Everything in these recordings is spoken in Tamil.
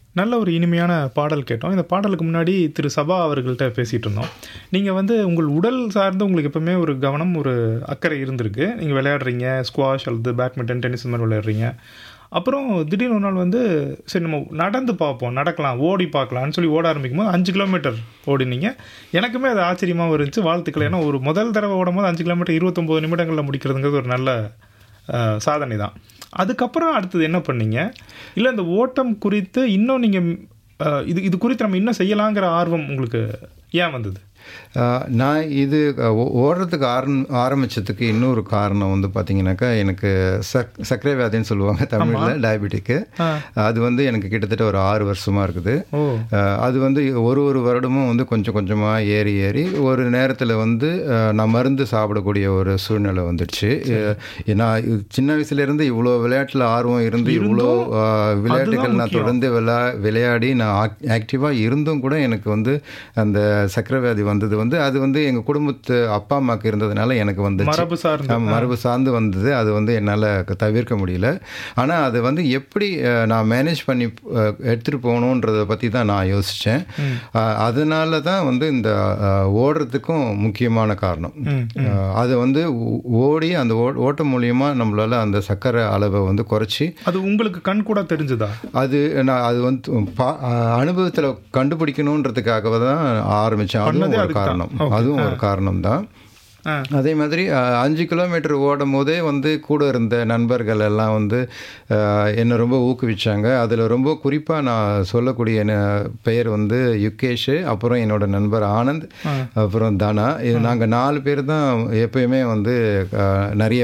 நல்ல ஒரு இனிமையான பாடல் கேட்டோம் இந்த பாடலுக்கு முன்னாடி திரு சபா அவர்கள்ட்ட பேசிகிட்டு இருந்தோம் நீங்கள் வந்து உங்கள் உடல் சார்ந்து உங்களுக்கு எப்பவுமே ஒரு கவனம் ஒரு அக்கறை இருந்திருக்கு நீங்கள் விளையாடுறீங்க ஸ்குவாஷ் அல்லது பேட்மிண்டன் டென்னிஸ் இந்த மாதிரி விளையாடுறீங்க அப்புறம் திடீர்னு ஒரு நாள் வந்து சரி நம்ம நடந்து பார்ப்போம் நடக்கலாம் ஓடி பார்க்கலாம்னு சொல்லி ஓட ஆரம்பிக்கும் போது அஞ்சு கிலோமீட்டர் ஓடினீங்க எனக்குமே அது ஆச்சரியமாக இருந்துச்சு வாழ்த்துக்கள் ஏன்னா ஒரு முதல் தடவை ஓடும் போது அஞ்சு கிலோமீட்டர் இருபத்தொம்போது நிமிடங்களில் முடிக்கிறதுங்கிறது ஒரு நல்ல அஹ், சாதனை தான் அதுக்கப்புறம் அடுத்தது என்ன பண்ணீங்க இல்லை இந்த ஓட்டம் குறித்து இன்னும் நீங்கள் இது இது குறித்து நம்ம இன்னும் செய்யலாங்கிற ஆர்வம் உங்களுக்கு ஏன் வந்தது ஆஹ் நான் இது அஹ், ஓ- ஓடுறதுக்கு ஆரம் ஆரம்பிச்சதுக்கு இன்னொரு காரணம் வந்து பார்த்தீங்கன்னாக்கா எனக்கு சக் சர்க்கரை வியாதின்னு சொல்லுவாங்க தமிழில் டயபெட்டிக்கு அது வந்து எனக்கு கிட்டத்தட்ட ஒரு ஆறு வருஷமாக இருக்குது ஓ ஆஹ் அது வந்து ஒரு ஒரு வருடமும் வந்து கொஞ்சம் கொஞ்சமாக ஏறி ஏறி ஒரு நேரத்தில் வந்து ஆஹ் நான் மருந்து சாப்பிடக்கூடிய ஒரு சூழ்நிலை வந்துடுச்சு ஆஹ் நான் இது சின்ன வயசுலேருந்து இவ்வளோ விளையாட்டில் ஆர்வம் இருந்து இவ்வளோ ஆஹ் விளையாட்டுகள் நான் தொடர்ந்து விளா விளையாடி நான் ஆக்டிவாக இருந்தும் கூட எனக்கு வந்து அந்த சக்கரை வியாதி வந்தது வந்து அது வந்து எங்கள் குடும்பத்து அப்பா அம்மாவுக்கு இருந்ததுனால எனக்கு வந்துச்சு மரபு சார்ந்து ஆமா, மரபு சார்ந்து வந்தது அது வந்து என்னால் தவிர்க்க முடியல ஆனால் அது வந்து எப்படி அஹ், நான் மேனேஜ் பண்ணி அஹ், எடுத்துகிட்டு போகணுன்றதை பற்றி தான் நான் யோசித்தேன் அதனால தான் வந்து இந்த அஹ், ஓடுறதுக்கும் முக்கியமான காரணம் அஹ், அது வந்து ஓ- ஓடி அந்த ஓ ஓட்டம் மூலியமாக நம்மளால் அந்த சர்க்கரை அளவை வந்து குறைச்சி அது உங்களுக்கு கண் கூட தெரிஞ்சுதா அது நான் அது வந்து பா அனுபவத்தில் கண்டுபிடிக்கணுன்றதுக்காக தான் ஆரம்பித்தேன் அதுவும் ஒரு காரணம் அதுவும் ஒரு காரணம் தான் ஆ. அதே மாதிரி அஹ், அஞ்சு கிலோமீட்டர் ஓடும் போதே வந்து கூட இருந்த நண்பர்கள் எல்லாம் வந்து அஹ், என்னை ரொம்ப ஊக்குவிச்சாங்க அதில் ரொம்ப குறிப்பாக நான் சொல்லக்கூடிய ந- பெயர் வந்து யுகேஷ் அப்புறம் என்னோட நண்பர் ஆனந்த் அப்புறம் தனா இது நாங்கள் நாலு பேர் தான் எப்பயுமே வந்து அஹ், நிறைய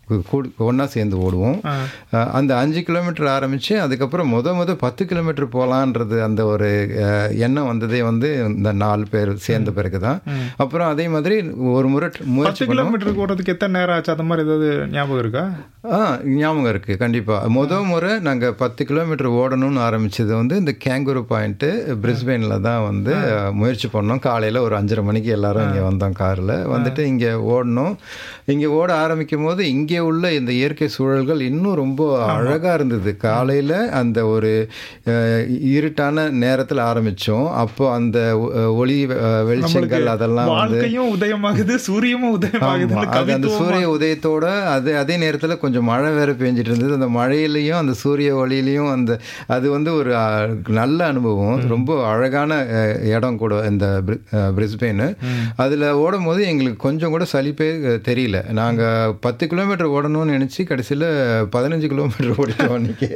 ஒன்றா சேர்ந்து ஓடுவோம் அஹ், அந்த அஞ்சு கிலோமீட்டர் ஆரம்பித்து அதுக்கப்புறம் முத முத பத்து கிலோமீட்டர் போகலான்றது அந்த ஒரு அஹ், எண்ணம் வந்ததே வந்து இந்த நாலு பேர் சேர்ந்த பிறகு தான் அப்புறம் அதே மாதிரி ஒரு முறை tr- முயற்சி பத்து கிலோமீட்டருக்கு ஓடுறதுக்கு எத்தனை நேரம் ஆச்சு அந்த மாதிரி ஏதாவது ஞாபகம் இருக்கா ஆ ஞாபகம் இருக்குது கண்டிப்பாக முத முறை நாங்கள் பத்து கிலோமீட்டர் ஓடணும்னு ஆரம்பிச்சது வந்து இந்த கேங்குரு பாயிண்ட்டு பிரிஸ்பெயினில் தான் வந்து முயற்சி பண்ணோம் காலையில் ஒரு அஞ்சரை மணிக்கு எல்லாரும் இங்கே வந்தோம் காரில் வந்துட்டு இங்கே ஓடணும் இங்கே ஓட ஆரம்பிக்கும் போது இங்கே உள்ள இந்த இயற்கை சூழல்கள் இன்னும் ரொம்ப அழகாக இருந்தது காலையில் அந்த ஒரு அஹ், இருட்டான நேரத்தில் ஆரம்பித்தோம் அப்போ அந்த ஒ- ஒளி அஹ், வெளிச்சங்கள் அதெல்லாம் வந்து வாழ்க்கையும் உதயமாகுது சூரியமும் உதயமாகுது ஆமா, அது அந்த சூரிய உதயத்தோட அது அதே நேரத்தில் கொஞ்சம் மழை வேற பெஞ்சிட்டு இருந்தது அந்த மழையிலையும் அந்த சூரிய ஒளியிலையும் அந்த அது வந்து ஒரு அ, நல்ல அனுபவம் ரொம்ப அழகான அ, இடம் கூட இந்த பிரி- அ, பிரிஸ்பெயின் அதில் ஓடும் போது எங்களுக்கு கொஞ்சம் கூட சலிப்பே அ, தெரியல நாங்கள் பத்து கிலோமீட்டர் ஓடணும்னு நினச்சி கடைசியில் பதினஞ்சு கிலோமீட்டர் ஓடிட்டோம் அன்னைக்கு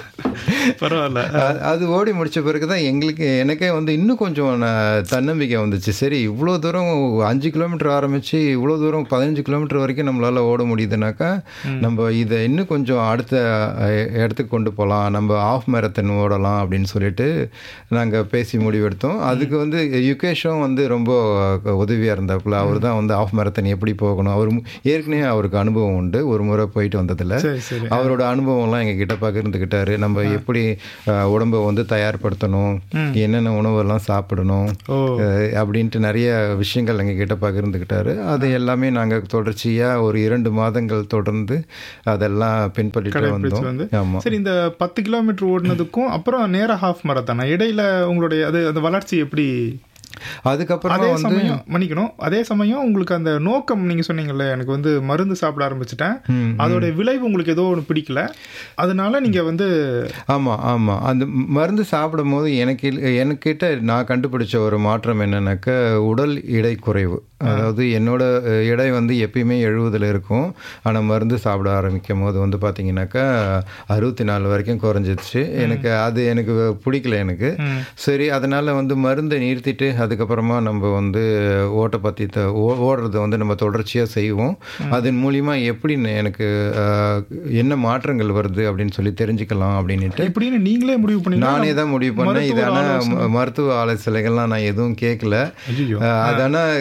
பரவாயில்ல அ- அது ஓடி முடிச்ச பிறகு தான் எங்களுக்கு எனக்கே வந்து இன்னும் கொஞ்சம் ந- தன்னம்பிக்கை வந்துச்சு சரி இவ்வளோ தூரம் அஞ்சு கிலோமீட்டர் ஆரம்பித்து இவ்வளோ தூரம் பதினஞ்சு கிலோமீட்டர் வரைக்கும் நம்மளால் ஓட முடியுதுனாக்கா நம்ம இதை இன்னும் கொஞ்சம் அடுத்த அஹ், இடத்துக்கு கொண்டு போகலாம் நம்ம ஆஃப் மேரத்தன் ஓடலாம் அப்படின்னு சொல்லிட்டு நாங்கள் பேசி முடிவெடுத்தோம் அதுக்கு வந்து யுகேஷும் வந்து ரொம்ப உதவியாக இருந்தாப்புல அவர் தான் வந்து ஆஃப் மேரத்தன் எப்படி போகணும் அவர் மு- ஏற்கனவே அவருக்கு அனுபவம் உண்டு ஒரு முறை போயிட்டு வந்ததில்ல சரி சரி அவரோட அனுபவம்லாம் எங்ககிட்ட பகிர்ந்துக்கிட்டாரு நம்ம எப்படி அஹ், உடம்பை வந்து தயார்படுத்தணும் என்னென்ன உணவெல்லாம் சாப்பிடணும் ஓ அஹ், அப்படின்ட்டு நிறைய விஷயங்கள் எங்ககிட்ட பகிர்ந்துக்கிட்டாரு அது எல்லாமே நாங்கள் தொடர்ச்சியாக ஒரு இரண்டு மாதங்கள் தொடர்ந்து அதெல்லாம் பின்பற்றிட்டு கடைபிடிச்சு வந்தோம் வந்து ஆமாம் சரி இந்த பத்து கிலோமீட்டர் ஓடினதுக்கும் அப்புறம் நேர ஹாஃப் மரத்தானா இடையில உங்களுடைய அது அந்த வளர்ச்சி எப்படி அதுக்கப்புறமா அதே வந்து சமயம் மன்னிக்கணும் அதே சமயம் உங்களுக்கு அந்த நோக்கம் நீங்க சொன்னீங்கல்ல எனக்கு வந்து மருந்து சாப்பிட ஆரம்பிச்சிட்டேன் ம், அதோட விளைவு உங்களுக்கு ஏதோ ஒன்று பிடிக்கல அதனால நீங்க வந்து ஆமாம் ஆமாம் அந்த மருந்து சாப்பிடும் போது எனக்கு இல்ல- எனக்கிட்ட நான் கண்டுபிடிச்ச ஒரு மாற்றம் என்னன்னாக்கா உடல் எடை குறைவு அதாவது என்னோட அஹ், எடை வந்து எப்பயுமே எழுபதில் இருக்கும் ஆனால் மருந்து சாப்பிட ஆரம்பிக்கும் போது வந்து பார்த்தீங்கன்னாக்கா அறுபத்தி நாலு வரைக்கும் குறைஞ்சிருச்சு எனக்கு அது எனக்கு பிடிக்கல எனக்கு சரி அதனால் வந்து மருந்தை நிறுத்திட்டு அதுக்கப்புறமா நம்ம வந்து ஓட்ட பற்றி த ஓ- ஓடுறத வந்து நம்ம தொடர்ச்சியாக செய்வோம் அதன் மூலிமா எப்படி ந- எனக்கு அஹ், என்ன மாற்றங்கள் வருது அப்படின்னு சொல்லி தெரிஞ்சுக்கலாம் அப்படின்ட்டு இப்படின்னு நீங்களே முடிவு பண்ணீங்க நானே தான் முடிவு பண்ணேன் இது ஆனால் மருத்துவ ஆலோசனைகள்லாம் நான் எதுவும் கேட்கல ஐயோ அஹ், அது ஆனால் சரியாக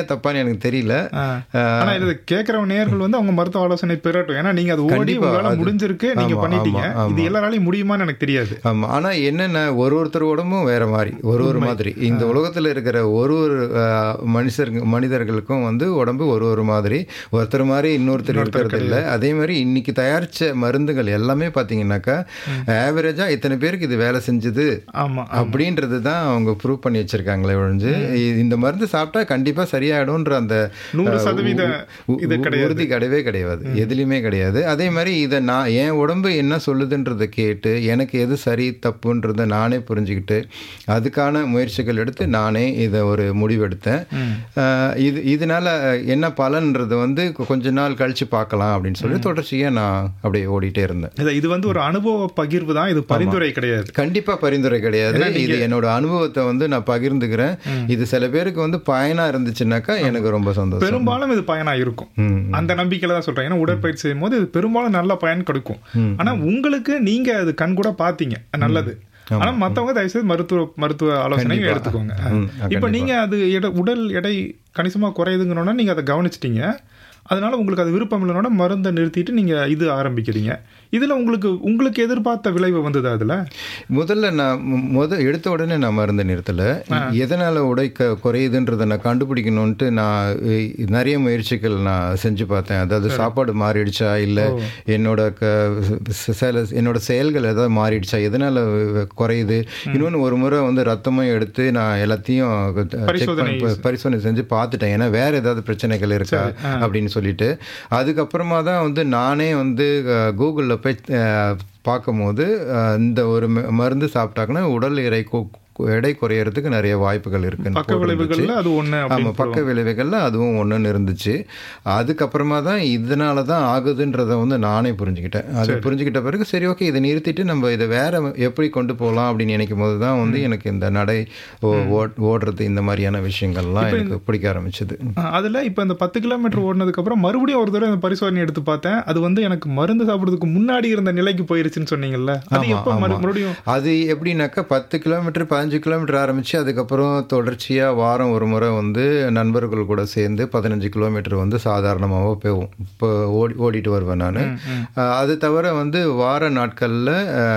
சரியா தப்பான்னு எனக்கு தெரியல ஆ. ஆனா இது கேட்கற நேர்கள் வந்து அவங்க மருத்துவ ஆலோசனை பெறட்டும் ஏன்னா நீங்க அது ஓடி கண்டிப்பா, உங்களால அது- முடிஞ்சிருக்கு நீங்க ஆமா, பண்ணிட்டீங்க ஆமா, இது எல்லாராலையும் முடியுமான்னு எனக்கு தெரியாது ஆமா ஆனா என்னென்ன ஒரு ஒருத்தர் உடம்பும் வேற மாதிரி ஒரு ஒரு மாதிரி இந்த உலகத்துல இருக்கிற ஒரு ஒரு அஹ், மனுஷருங்க மனிதர்களுக்கும் வந்து உடம்பு ஒரு ஒரு மாதிரி ஒருத்தர் மாதிரி இன்னொருத்தர் இருக்கிறது இல்ல அதே மாதிரி இன்னைக்கு தயாரிச்ச மருந்துகள் எல்லாமே பாத்தீங்கன்னாக்கா ஆவரேஜா இத்தனை பேருக்கு இது வேலை செஞ்சது ஆமா அப்படின்றது தான் அவங்க ப்ரூவ் பண்ணி வச்சிருக்காங்களே ஒழிஞ்சு இ- இந்த மருந்து சாப்பிட்டா கண்டிப்பா சரியாயிடும்ன்ற அந்த நூறு அஹ், சதவீத உ- இது உ- கிடையாது. உறுதி கிடையவே கிடையாது எதுலையுமே கிடையாது அதே மாதிரி இதை நான் என் உடம்பு என்ன சொல்லுதுன்றதை கேட்டு எனக்கு எது சரி தப்புன்றதை நானே புரிஞ்சுக்கிட்டு அதுக்கான முயற்சிகள் எடுத்து நானே இதை ஒரு முடிவெடுத்தேன் அஹ், இது இதனால என்ன பலன்றது வந்து கொ- கொஞ்ச நாள் கழிச்சு பார்க்கலாம் அப்படின்னு சொல்லி தொடர்ச்சியாக நான் அப்படியே ஓடிட்டே இருந்தேன் இது- இது வந்து ஒரு அனுபவ பகிர்வு தான் இது பரிந்துரை கிடையாது கண்டிப்பா பரிந்துரை கிடையாது இது என்னோட அனுபவத்தை வந்து நான் பகிர்ந்துக்கிறேன் இது சில பேருக்கு வந்து பயனா இருந்துச்சுன்னாக்கா எனக்கு ரொம்ப சந்தோஷம் பெரும்பாலும் இது பயனா இருக்கும் ம். அந்த நம்பிக்கையில தான் சொல்றேன் ஏன்னா உடற்பயிற்சி செய்யும் போது இது பெரும்பாலும் நல்ல பயன் கிடைக்கும் ஆனா உங்களுக்கு நீங்க அது கண் கூட பாத்தீங்க நல்லது ஆனா மத்தவங்க தயவு செய்து மருத்துவ மருத்துவ ஆலோசனையும் எடுத்துக்கோங்க ம், இப்ப நீங்க அது எடை- உடல் எடை கணிசமா குறையுதுங்கன்னு நீங்க அதை கவனிச்சிட்டீங்க அதனால உங்களுக்கு அது விருப்பம் இல்லைன்னா மருந்தை நிறுத்திட்டு நீங்க இது ஆரம்பிக்கிறீங்க இதுல உங்களுக்கு உங்களுக்கு எதிர்பார்த்த விளைவு வந்தது அதுல முதல்ல நான் மு- முத எடுத்த உடனே நான் மருந்து நிறுத்தல எதனால உடை க குறையுதுன்றதை நான் கண்டுபிடிக்கணும்ட்டு நான் இ- நிறைய முயற்சிகள் நான் செஞ்சு பார்த்தேன் அதாவது சாப்பாடு மாறிடுச்சா இல்லை என்னோட க ச- சில என்னோட செயல்கள் ஏதாவது மாறிடுச்சா எதனால குறையுது இன்னொன்று ஒரு முறை வந்து ரத்தமும் எடுத்து நான் எல்லாத்தையும் செக் பரிசோதனை பண்ணி பரிசோதனை செஞ்சு பார்த்துட்டேன் ஏன்னா வேற ஏதாவது பிரச்சனைகள் இருக்கா அப்படின்னு சொல்லிட்டு அதுக்கப்புறமா தான் வந்து நானே வந்து கூகுளில் போய் அஹ், பார்க்கும்போது அஹ், இந்த ஒரு ம- மருந்து சாப்பிட்டாங்கன்னா உடல் எடை கு- கு- எடை குறையறதுக்கு நிறைய வாய்ப்புகள் இருக்குன்னு பக்க விளைவுகள்ல அது ஒண்ணு ஆமா அப்படின்னு பக்க விளைவுகள்ல அதுவும் ஒன்றுன்னு இருந்துச்சு அதுக்கப்புறமா தான் இதனால தான் ஆகுதுன்றதை வந்து நானே புரிஞ்சுக்கிட்டேன் அது புரிஞ்சுக்கிட்ட பிறகு சரி ஓகே இதை நிறுத்திட்டு நம்ம இதை வேற எப்படி கொண்டு போகலாம் அப்படின்னு நினைக்கும் போது தான் வந்து எனக்கு இந்த நடை ஓ- ஓட்- ஓடுறது இந்த மாதிரியான விஷயங்கள்லாம் எனக்கு பிடிக்க ஆரம்பிச்சது ஆ, அதுல இப்ப இந்த பத்து கிலோமீட்டர் ஓடினதுக்கு அப்புறம் மறுபடியும் ஒரு தடவை இந்த பரிசோதனை எடுத்து பார்த்தேன் அது வந்து எனக்கு மருந்து சாப்பிடுறதுக்கு முன்னாடி இருந்த நிலைக்கு போயிருச்சுன்னு சொன்னீங்கல்ல அது ஆமா, எப்ப மறு- ஆமா. மறுபடியும் அது எப்படின்னாக்கா பத்து கிலோமீட்டர் பதினஞ்சு கிலோமீட்டர் ஆரம்பிச்சு அதுக்கப்புறம் தொடர்ச்சியாக வாரம் ஒரு முறை வந்து நண்பர்கள் கூட சேர்ந்து பதினஞ்சு கிலோமீட்டர் வந்து சாதாரணமாக போவோம் இப்போ ஓடி ஓடிட்டு வருவேன் நான் அது தவிர வந்து வார நாட்களில்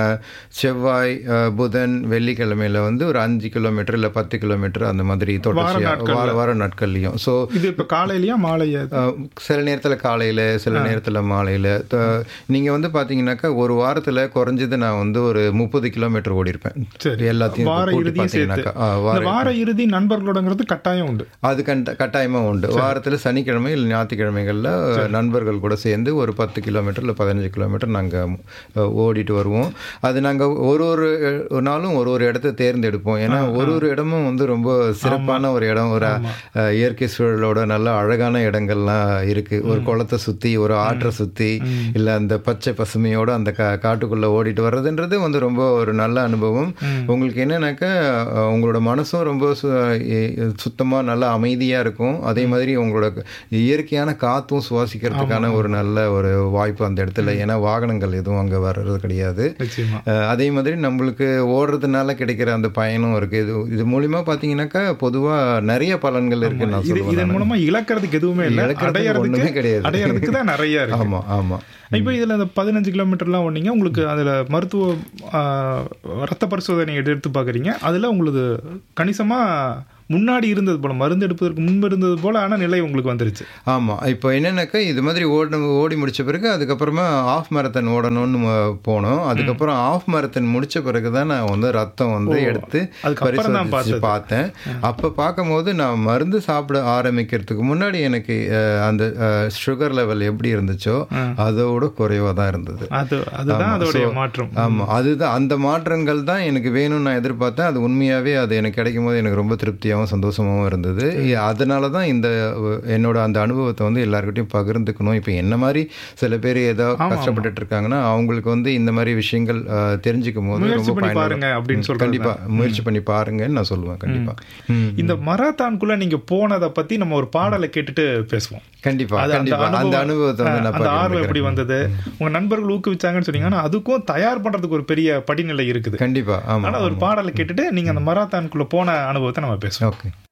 செவ்வாய் அஹ், புதன் வெள்ளிக்கிழமையில வந்து ஒரு அஞ்சு கிலோமீட்டர் இல்லை பத்து கிலோமீட்டர் அந்த மாதிரி தொடர்ச்சியாக வார வார நாட்கள்லையும் ஸோ இது இப்ப காலையிலயா மாலையா இது? அஹ், சில நேரத்தில் காலையில் சில நேரத்தில் மாலையில் நீங்கள் வந்து பார்த்தீங்கன்னாக்கா ஒரு வாரத்தில் குறைஞ்சது நான் வந்து ஒரு முப்பது கிலோமீட்டர் ஓடி இருப்பேன் சரி எல்லாத்தையும் வார கூட்டி இறுதியும் சேர்த்து பார்த்தீங்கன்னாக்கா ஆ, வார இந்த வார இறுதி நண்பர்களோடங்கிறது கட்டாயம் உண்டு அது கண்ட கட்டாயமாக உண்டு வாரத்தில் சனிக்கிழமை இல்லை ஞாயிற்றுக்கிழமைகளில் நண்பர்கள் கூட சேர்ந்து ஒரு பத்து கிலோமீட்டர் இல்லை பதினஞ்சு கிலோமீட்டர் நாங்கள் ஓடிட்டு வருவோம் அது நாங்கள் ஒரு ஒரு அஹ், நாளும் ஒரு ஒரு இடத்த தேர்ந்தெடுப்போம் ஏன்னா ஒரு ஒரு இடமும் வந்து ரொம்ப சிறப்பான ஒரு இடம் ஒரு அஹ், இயற்கை சூழலோட நல்ல அழகான இடங்கள்லாம் இருக்கு ஒரு குளத்தை சுற்றி ஒரு ஆற்றை சுற்றி இல்லை அந்த பச்சை பசுமையோட அந்த கா காட்டுக்குள்ளே ஓடிட்டு வர்றதுன்றது வந்து ரொம்ப ஒரு நல்ல அனுபவம் உங்களுக்கு என்னன்னாக்கா அஹ், உங்களோட மனசும் ரொம்ப சு சுத்தமாக நல்லா அமைதியாக இருக்கும் அதே மாதிரி உங்களோட இயற்கையான காற்றும் சுவாசிக்கிறதுக்கான ஒரு நல்ல ஒரு வாய்ப்பு அந்த இடத்துல ஏன்னா வாகனங்கள் எதுவும் அங்கே வர்றது கிடையாது நிச்சயமா அஹ், அதே மாதிரி நம்மளுக்கு ஓடுறதுனால கிடைக்கிற அந்த பயனும் இருக்கு இது இது மூலியமா பார்த்தீங்கன்னா பொதுவாக நிறைய பலன்கள் இருக்குன்னு நான் இது சொல்லுவேன் இதன் மூலமா இழக்கிறதுக்கு எதுவுமே இல்ல இழக்கிறதுக்கு ஒண்ணுமே அடையறதுக்கு கிடையாது. அடையறதுக்கு தான் நிறைய இருக்கு ஆமா ஆமா இப்போ இதுல இந்த பதினஞ்சு கிலோமீட்டர்லாம் ஓடினீங்க உங்களுக்கு அதுல மருத்துவ ஆ, ரத்த பரிசோதனை எடுத்து பாக்குறீங்க அதுல உங்களுக்கு கணிசமா முன்னாடி இருந்தது போல மருந்து எடுப்பதற்கு முன்பு இருந்தது போல ஆன நிலை உங்களுக்கு வந்துருச்சு ஆமாம் இப்போ என்னன்னாக்கா இது மாதிரி ஓட ஓடி முடிச்ச பிறகு அதுக்கப்புறமா ஆஃப் மேரத்தன் ஓடணும்னு ம- போனோம் அதுக்கப்புறம் ஆஃப் மேரத்தன் முடிச்ச பிறகு தான் நான் வந்து ரத்தம் வந்து எடுத்து அதுக்கப்புறம் தான் பரிசோதிச்சு பார்த்தேன் அப்போ பார்க்கும்போது நான் மருந்து சாப்பிட ஆரம்பிக்கிறதுக்கு முன்னாடி எனக்கு அஹ், அந்த சுகர் லெவல் எப்படி இருந்துச்சோ அதோட குறைவாக தான் இருந்தது அது அதுதான் அதோடைய மாற்றம் ஆமாம் அதுதான் அந்த மாற்றங்கள் தான் எனக்கு வேணும்னு நான் எதிர்பார்த்தேன் அது உண்மையாகவே அது எனக்கு கிடைக்கும் போது எனக்கு ரொம்ப திருப்தியாகவும் சந்தோஷமாகவும் இருந்தது அதனால தான் இந்த அஹ், என்னோட அந்த அனுபவத்தை வந்து எல்லாருக்கிட்டையும் பகிர்ந்துக்கணும் இப்போ என்ன மாதிரி சில பேர் ஏதோ கஷ்டப்பட்டுட்டு இருக்காங்கன்னா அவங்களுக்கு வந்து இந்த மாதிரி விஷயங்கள் அஹ், தெரிஞ்சுக்கும் போது முயற்சி ரொம்ப பண்ணி பயனுள்ள பாருங்க அப்படின்னு சொல்றது கண்டிப்பா முயற்சி பண்ணி பாருங்கன்னு நான் சொல்லுவேன் கண்டிப்பா ம். இந்த மராத்தான்குள்ள நீங்க போனதை பத்தி நம்ம ஒரு பாடலை கேட்டுட்டு பேசுவோம் கண்டிப்பா அது அந்த கண்டிப்பா அந்த அனுபவம், அனுபவத்தை வந்து நான் அந்த ஆர்வம் எப்படி பகிர்ந்துக்கிறேன். வந்தது உங்க நண்பர்கள் ஊக்குவிச்சாங்கன்னு சொன்னீங்க ஆனா அதுக்கும் தயார் பண்றதுக்கு ஒரு பெரிய படிநிலை இருக்குது கண்டிப்பா ஆமா ஆனா ஒரு பாடலை கேட்டுட்டு நீங்க அந்த மராத்தான்குள்ள போன அனுபவத்தை நம்ம பேசுவோம் ஓகே